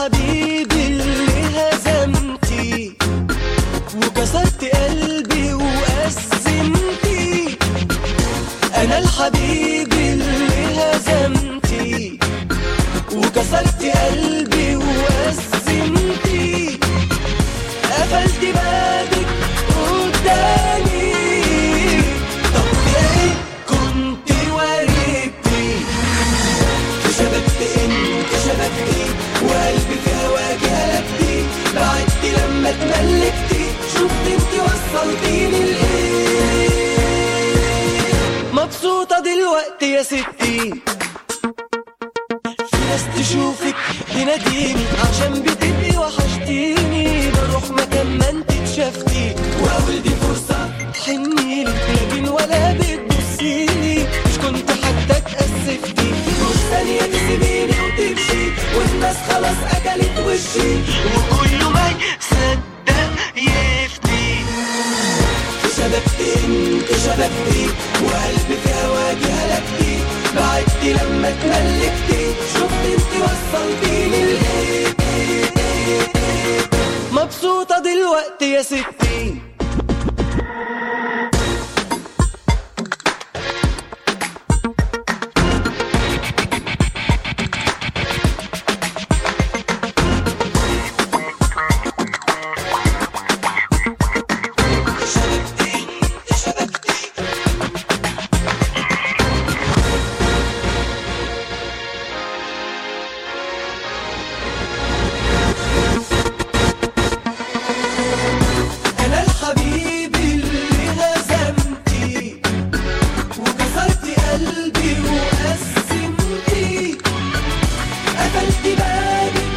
الحبيب اللي هزمتي وكسرت قلبي وقسمتي انا الحبيب اللي هزمتي وكسرت قلبي وقسمتي قفلت بابك قدامي طب ايه كنت وريتي شبكت انت شبكتي وقلبي في هواكي هلكتي بعدتي لما اتملكتي شفت انت وصلتيني لايه مبسوطة دلوقتي يا ستي في ناس تشوفك تناديني عشان بتبقي وحشتيني بروح مكان ما انت اتشافتي واقول دي فرصة حنيلي لكن ولا بتبصيلي مش كنت حتى اتأسفتي مش ثانية تسيبيني وتمشي والناس خلاص أكلت وشي وكله ما يصدق يفتي شبكتي انت شبكتي وقلبي في هواكي هلكتي بعدتي لما اتملكتي شفت انت وصلتيني لايه مبسوطة دلوقتي يا ستي شبكتي انت شبكتي أنا الحبيب اللي هزمتي وكسرت قلبي وقسمتي قفلت بابك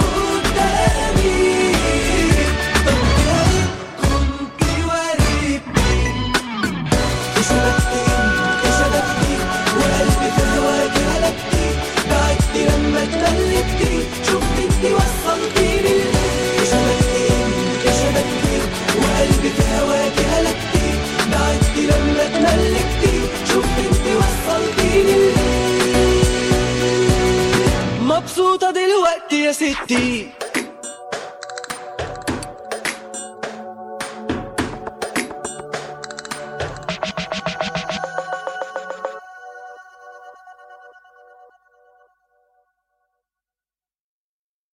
قدامي طب إيه كنت وريتني شبكتي انت شبكتي وقلبي في هواكي هلكتي بعدتي لما اتملكتي شفت انت وصلتيني لايه شبكتي انت شبكتي وقلبي في هواكي هلكتي بعدتي لما اتملكتي شفت انت وصلتيني لايه مبسوطة دلوقتي يا ستي